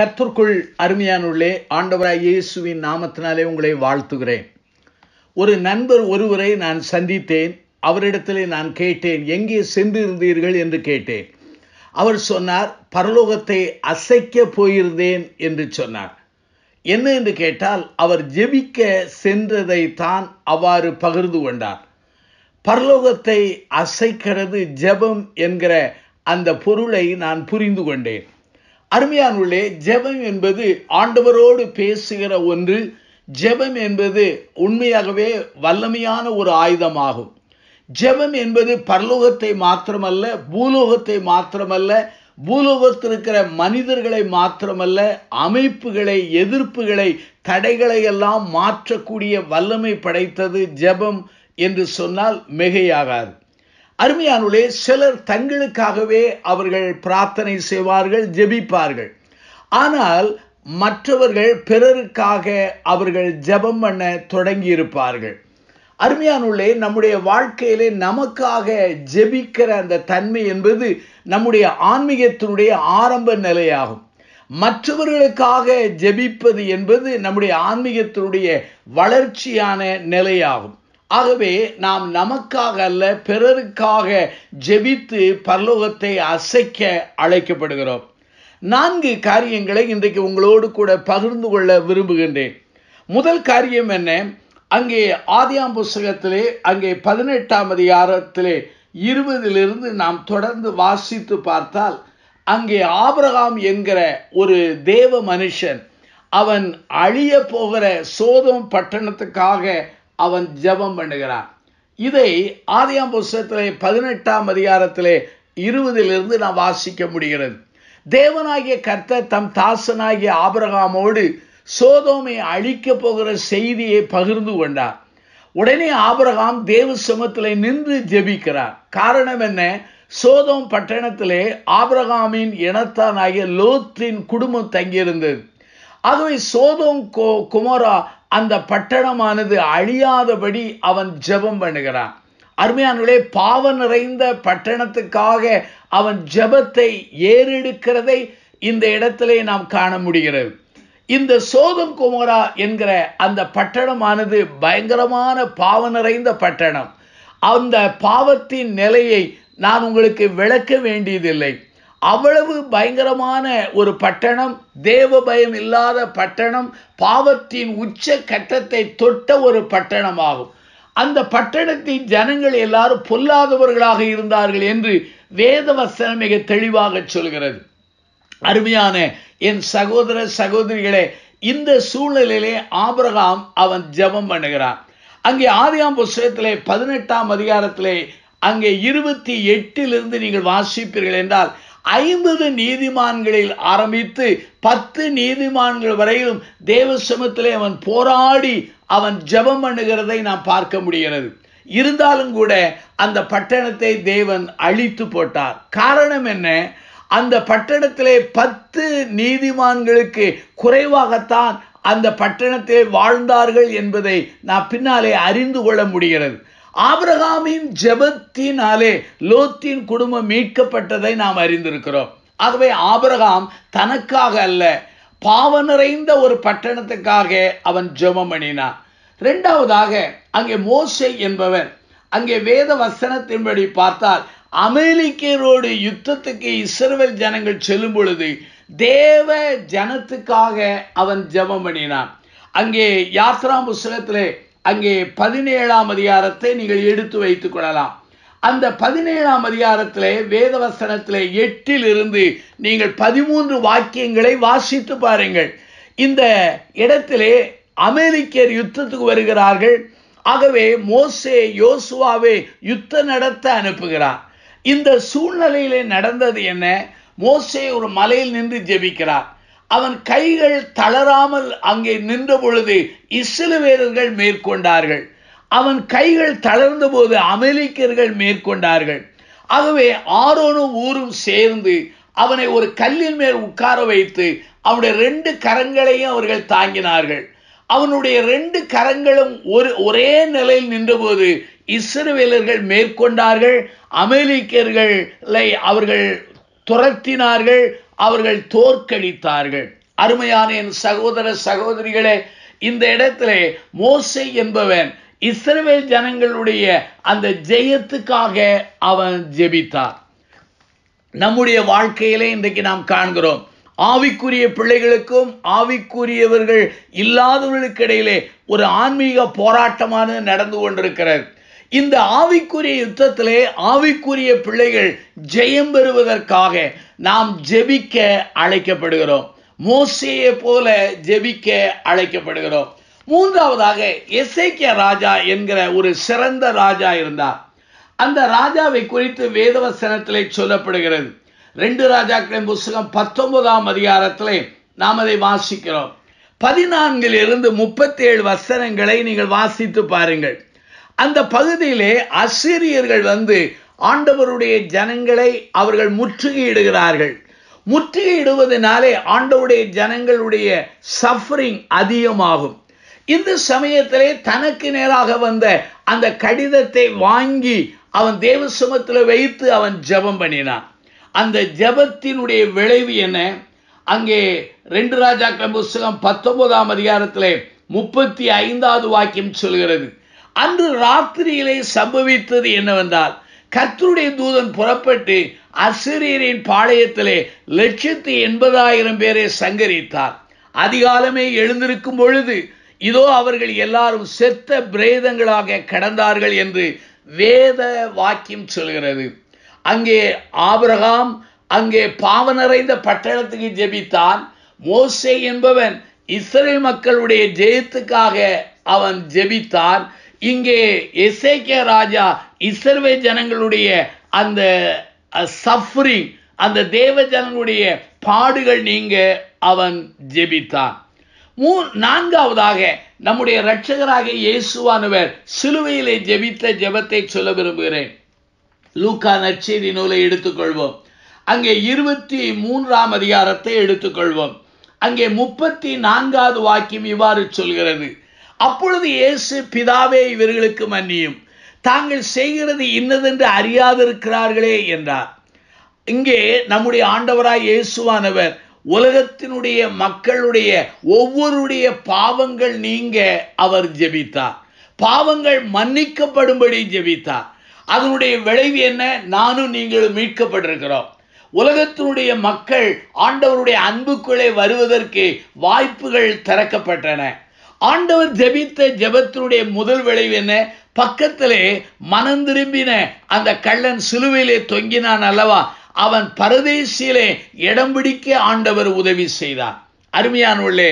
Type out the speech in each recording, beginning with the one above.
கர்த்தருக்குள் அருமையானுள்ளே ஆண்டவராய் இயேசுவின் நாமத்தினாலே உங்களை வாழ்த்துகிறேன் ஒரு நண்பர் ஒருவரை நான் சந்தித்தேன் அவரிடத்திலே நான் கேட்டேன் எங்கே சென்றிருந்தீர்கள் என்று கேட்டேன் அவர் சொன்னார் பரலோகத்தை அசைக்க போயிருந்தேன் என்று சொன்னார் என்ன என்று கேட்டால் அவர் ஜெபிக்க சென்றதை தான் அவ்வாறு பகிர்ந்து கொண்டார் பரலோகத்தை அசைக்கிறது ஜெபம் என்கிற அந்த பொருளை நான் புரிந்து கொண்டேன் அருமையானுள்ளே ஜெபம் என்பது ஆண்டவரோடு பேசுகிற ஒன்று ஜெபம் என்பது உண்மையாகவே வல்லமையான ஒரு ஆயுதமாகும் ஜெபம் என்பது பரலோகத்தை மாத்திரமல்ல பூலோகத்தை மாத்திரமல்ல பூலோகத்தில் இருக்கிற மனிதர்களை மாத்திரமல்ல அமைப்புகளை எதிர்ப்புகளை தடைகளை எல்லாம் மாற்றக்கூடிய வல்லமை படைத்தது ஜெபம் என்று சொன்னால் மிகையாகாது அருமையானுள்ளே சிலர் தங்களுக்காகவே அவர்கள் பிரார்த்தனை செய்வார்கள் ஜெபிப்பார்கள் ஆனால் மற்றவர்கள் பிறருக்காக அவர்கள் ஜெபம் பண்ண தொடங்கி இருப்பார்கள் அருமையானுள்ளே நம்முடைய வாழ்க்கையிலே நமக்காக ஜெபிக்கிற அந்த தன்மை என்பது நம்முடைய ஆன்மீகத்தினுடைய ஆரம்ப நிலையாகும் மற்றவர்களுக்காக ஜெபிப்பது என்பது நம்முடைய ஆன்மீகத்தினுடைய வளர்ச்சியான நிலையாகும் ஆகவே நாம் நமக்காக அல்ல பிறருக்காக ஜெபித்து பரலோகத்தை அசைக்க அழைக்கப்படுகிறோம் நான்கு காரியங்களை இன்றைக்கு உங்களோடு கூட பகிர்ந்து கொள்ள விரும்புகின்றேன் முதல் காரியம் என்ன அங்கே ஆதியாம் புஸ்தகத்திலே அங்கே பதினெட்டாம் அதிகாரத்திலே இருபதிலிருந்து நாம் தொடர்ந்து வாசித்து பார்த்தால் அங்கே ஆபிரகாம் என்கிற ஒரு தேவ மனுஷன் அவன் அழிய போகிற சோதம் பட்டணத்துக்காக அவன் ஜெபம் பண்ணுகிறான் இதை ஆதியாம் புஸ்தகத்திலே பதினெட்டாம் அதிகாரத்திலே இருபதிலிருந்து நாம் வாசிக்க முடிகிறது தேவனாகிய கர்த்தர் தம் தாசனாகிய ஆபிரகாமோடு சோதோமை அழிக்க போகிற செய்தியை பகிர்ந்து கொண்டார் உடனே ஆபிரகாம் தேவ சமத்திலே நின்று ஜெபிக்கிறார் காரணம் என்ன சோதோம் பட்டணத்திலே ஆபிரகாமின் இனத்தானாகிய லோத்தின் குடும்பம் தங்கியிருந்தது ஆகவே சோதோம் குமரா அந்த பட்டணமானது அழியாதபடி அவன் ஜெபம் பண்ணுகிறான் அருமையானுடைய பாவ நிறைந்த பட்டணத்துக்காக அவன் ஜெபத்தை ஏறெடுக்கிறதை இந்த இடத்திலே நாம் காண முடிகிறது இந்த சோதம் குமரா என்கிற அந்த பட்டணமானது பயங்கரமான பாவ நிறைந்த பட்டணம் அந்த பாவத்தின் நிலையை நான் உங்களுக்கு விளக்க வேண்டியதில்லை அவ்வளவு பயங்கரமான ஒரு பட்டணம் தேவ பயம் இல்லாத பட்டணம் பாவத்தின் உச்ச கட்டத்தை தொட்ட ஒரு பட்டணமாகும் அந்த பட்டணத்தின் ஜனங்கள் எல்லாரும் பொல்லாதவர்களாக இருந்தார்கள் என்று வேத வசனம் மிக தெளிவாக சொல்கிறது அருமையான என் சகோதர சகோதரிகளே இந்த சூழ்நிலையிலே ஆபிரகாம் அவன் ஜபம் பண்ணுகிறான் அங்கே ஆதியாம் புஸ்தகத்திலே பதினெட்டாம் அதிகாரத்திலே அங்கே இருபத்தி எட்டிலிருந்து நீங்கள் வாசிப்பீர்கள் என்றால் ஐம்பது நீதிமான்களில் ஆரம்பித்து பத்து நீதிமான்கள் வரையிலும் தேவ சமத்திலே அவன் போராடி அவன் ஜபம் பண்ணுகிறதை நாம் பார்க்க முடிகிறது இருந்தாலும் கூட அந்த பட்டணத்தை தேவன் அழித்து போட்டார் காரணம் என்ன அந்த பட்டணத்திலே பத்து நீதிமான்களுக்கு குறைவாகத்தான் அந்த பட்டணத்தில் வாழ்ந்தார்கள் என்பதை நான் பின்னாலே அறிந்து கொள்ள முடிகிறது ஆபிரகாமின் ஜெபத்தினாலே லோத்தின் குடும்பம் மீட்கப்பட்டதை நாம் அறிந்திருக்கிறோம் ஆகவே ஆபிரகாம் தனக்காக அல்ல பாவ நிறைந்த ஒரு பட்டணத்துக்காக அவன் ஜெபம் பண்ணினான் இரண்டாவதாக அங்கே மோசை என்பவன் அங்கே வேத வசனத்தின்படி பார்த்தால் அமெரிக்கரோடு யுத்தத்துக்கு இஸ்ரவேல் ஜனங்கள் செல்லும் பொழுது தேவ ஜனத்துக்காக அவன் ஜெபம் பண்ணினான் அங்கே யாத்ரா புஸ்தகத்திலே அங்கே பதினேழாம் அதிகாரத்தை நீங்கள் எடுத்து வைத்துக் கொள்ளலாம் அந்த பதினேழாம் அதிகாரத்திலே வேதவசனத்திலே எட்டில் இருந்து நீங்கள் பதிமூன்று வாக்கியங்களை வாசித்து பாருங்கள் இந்த இடத்திலே அமெரிக்கர் யுத்தத்துக்கு வருகிறார்கள் ஆகவே மோசே யோசுவாவே யுத்தம் நடத்த அனுப்புகிறார் இந்த சூழ்நிலையிலே நடந்தது என்ன மோசே ஒரு மலையில் நின்று ஜெபிக்கிறார் அவன் கைகள் தளராமல் அங்கே நின்ற பொழுது இஸ்ரவேலர்கள் மேற்கொண்டார்கள் அவன் கைகள் தளர்ந்த போது அமெரிக்கர்கள் மேற்கொண்டார்கள் ஆகவே ஆரோனும் ஊரும் சேர்ந்து அவனை ஒரு கல்லின் மேல் உட்கார வைத்து அவனுடைய ரெண்டு கரங்களையும் அவர்கள் தாங்கினார்கள் அவனுடைய ரெண்டு கரங்களும் ஒரு ஒரே நிலையில் நின்றபோது இஸ்ரவேலர்கள் மேற்கொண்டார்கள் அமெரிக்கர்களை அவர்கள் துரத்தினார்கள் அவர்கள் தோற்கடித்தார்கள் அருமையான என் சகோதர சகோதரிகளே இந்த இடத்திலே மோசை என்பவன் இஸ்ரவேல் ஜனங்களுடைய அந்த ஜெயத்துக்காக அவன் ஜெபித்தார் நம்முடைய வாழ்க்கையிலே இன்றைக்கு நாம் காண்கிறோம் ஆவிக்குரிய பிள்ளைகளுக்கும் ஆவிக்குரியவர்கள் இல்லாதவர்களுக்கு இடையிலே ஒரு ஆன்மீக போராட்டமானது நடந்து கொண்டிருக்கிறது இந்த ஆவிக்குரிய யுத்தத்திலே ஆவிக்குரிய பிள்ளைகள் ஜெயம் பெறுவதற்காக நாம் ஜெபிக்க அழைக்கப்படுகிறோம் மோசையை போல ஜெபிக்க அழைக்கப்படுகிறோம் மூன்றாவதாக எசேக்கிய ராஜா என்கிற ஒரு சிறந்த ராஜா இருந்தார் அந்த ராஜாவை குறித்து வேதவசனத்திலே சொல்லப்படுகிறது ரெண்டு ராஜாக்களின் புஸ்தகம் பத்தொன்பதாம் அதிகாரத்திலே நாம் அதை வாசிக்கிறோம் பதினான்கில் இருந்து முப்பத்தி ஏழு வசனங்களை நீங்கள் வாசித்து பாருங்கள் அந்த பகுதியிலே அசிரியர்கள் வந்து ஆண்டவருடைய ஜனங்களை அவர்கள் முற்றுகையிடுகிறார்கள் முற்றுகையிடுவதனாலே ஆண்டவருடைய ஜனங்களுடைய சஃபரிங் அதிகமாகும் இந்த சமயத்திலே தனக்கு நேராக வந்த அந்த கடிதத்தை வாங்கி அவன் தேவ சுமத்தில் வைத்து அவன் ஜெபம் பண்ணினான் அந்த ஜெபத்தினுடைய விளைவு என்ன அங்கே ரெண்டு ராஜாக்கள் புஸ்தகம் பத்தொன்பதாம் அதிகாரத்திலே முப்பத்தி ஐந்தாவது வாக்கியம் சொல்கிறது அன்று ராத்திரியிலே சம்பவித்தது என்னவென்றால் கர்த்தருடைய தூதன் புறப்பட்டு அசிரியரின் பாளையத்திலே லட்சத்தி எண்பதாயிரம் பேரை சங்கரித்தார் அதிகாலமே எழுந்திருக்கும் பொழுது இதோ அவர்கள் எல்லாரும் செத்த பிரேதங்களாக கடந்தார்கள் என்று வேத வாக்கியம் சொல்கிறது அங்கே ஆபிரகாம் அங்கே பாவனறைந்த பட்டணத்துக்கு ஜெபித்தான் மோசே என்பவன் இஸ்ரேல் மக்களுடைய ஜெயத்துக்காக அவன் ஜெபித்தான் இங்கே எசேக்கிய ராஜா இஸ்ரவே ஜனங்களுடைய அந்த சஃபரிங் அந்த தேவ ஜனங்களுடைய பாடுகள் நீங்க அவன் ஜெபித்தான் மூ நான்காவதாக நம்முடைய இரட்சகராக இயேசுவானவர் சிலுவையிலே ஜெபித்த ஜெபத்தை சொல்ல விரும்புகிறேன் லூக்கா நற்செய்தி நூலை எடுத்துக்கொள்வோம் அங்கே இருபத்தி மூன்றாம் அதிகாரத்தை எடுத்துக்கொள்வோம் அங்கே முப்பத்தி நான்காவது வாக்கியம் இவ்வாறு சொல்கிறது அப்பொழுது இயேசு பிதாவே இவர்களுக்கு மன்னியும் தாங்கள் செய்கிறது இன்னதென்று அறியாதிருக்கிறார்களே என்றார் இங்கே நம்முடைய ஆண்டவராய் இயேசுவானவர் உலகத்தினுடைய மக்களுடைய ஒவ்வொருடைய பாவங்கள் நீங்க அவர் ஜெபித்தார் பாவங்கள் மன்னிக்கப்படும்படி ஜெபித்தார் அதனுடைய விளைவு என்ன நானும் நீங்களும் மீட்கப்பட்டிருக்கிறோம் உலகத்தினுடைய மக்கள் ஆண்டவருடைய அன்புக்குள்ளே வருவதற்கு வாய்ப்புகள் திறக்கப்பட்டன ஆண்டவர் ஜெபித்த ஜெபத்தினுடைய முதல் விளைவு என்ன பக்கத்திலே மனம் திரும்பின அந்த கள்ளன் சிலுவையிலே தொங்கினான் அல்லவா அவன் பரதேசியிலே இடம் பிடிக்க ஆண்டவர் உதவி செய்தார் அருமையானுள்ளே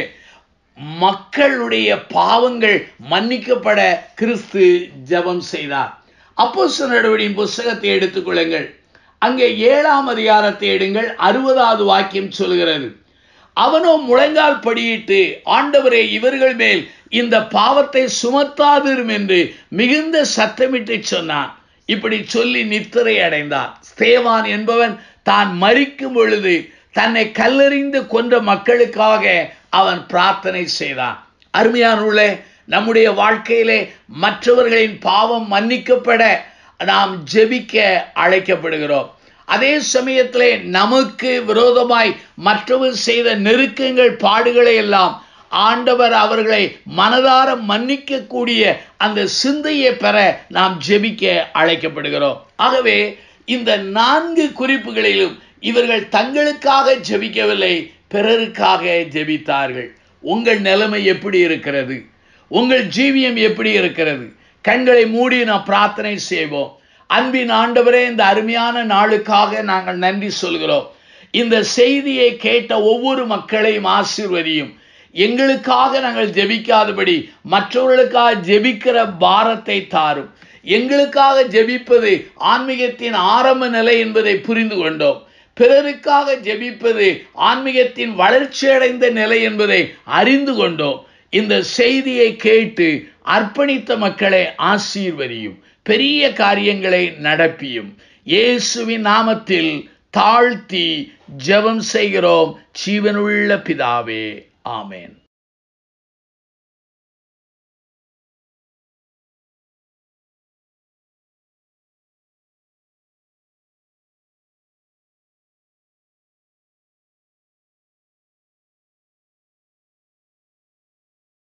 மக்களுடைய பாவங்கள் மன்னிக்கப்பட கிறிஸ்து ஜெபம் செய்தார் அப்போ நடவடிக்கையின் புஸ்தகத்தை எடுத்துக்கொள்ளுங்கள் அங்கே ஏழாம் அதிகாரத்தை எடுங்கள் அறுபதாவது வாக்கியம் சொல்கிறது அவனோ முழங்கால் படியிட்டு ஆண்டவரே இவர்கள் மேல் இந்த பாவத்தை சுமத்தாதிரும் என்று மிகுந்த சத்தமிட்டு சொன்னான் இப்படி சொல்லி நித்திரை அடைந்தார் ஸ்தேவான் என்பவன் தான் மறிக்கும் பொழுது தன்னை கல்லறிந்து கொன்ற மக்களுக்காக அவன் பிரார்த்தனை செய்தான் அருமையான நம்முடைய வாழ்க்கையிலே மற்றவர்களின் பாவம் மன்னிக்கப்பட நாம் ஜெபிக்க அழைக்கப்படுகிறோம் அதே சமயத்திலே நமக்கு விரோதமாய் மற்றவர் செய்த நெருக்கங்கள் பாடுகளை எல்லாம் ஆண்டவர் அவர்களை மனதார மன்னிக்கக்கூடிய அந்த சிந்தையை பெற நாம் ஜெபிக்க அழைக்கப்படுகிறோம் ஆகவே இந்த நான்கு குறிப்புகளிலும் இவர்கள் தங்களுக்காக ஜெபிக்கவில்லை பிறருக்காக ஜெபித்தார்கள் உங்கள் நிலைமை எப்படி இருக்கிறது உங்கள் ஜீவியம் எப்படி இருக்கிறது கண்களை மூடி நாம் பிரார்த்தனை செய்வோம் அன்பின் ஆண்டவரே இந்த அருமையான நாளுக்காக நாங்கள் நன்றி சொல்கிறோம் இந்த செய்தியை கேட்ட ஒவ்வொரு மக்களையும் ஆசீர்வதியும் எங்களுக்காக நாங்கள் ஜெபிக்காதபடி மற்றவர்களுக்காக ஜெபிக்கிற பாரத்தை தாரும் எங்களுக்காக ஜெபிப்பது ஆன்மீகத்தின் ஆரம்ப நிலை என்பதை புரிந்து கொண்டோம் பிறருக்காக ஜெபிப்பது ஆன்மீகத்தின் வளர்ச்சியடைந்த நிலை என்பதை அறிந்து கொண்டோம் இந்த செய்தியை கேட்டு அர்ப்பணித்த மக்களை ஆசீர்வதியும் பெரிய காரியங்களை நடப்பியும் இயேசுவின் நாமத்தில் தாழ்த்தி ஜெபம் செய்கிறோம் ஜீவனுள்ள பிதாவே ஆமேன்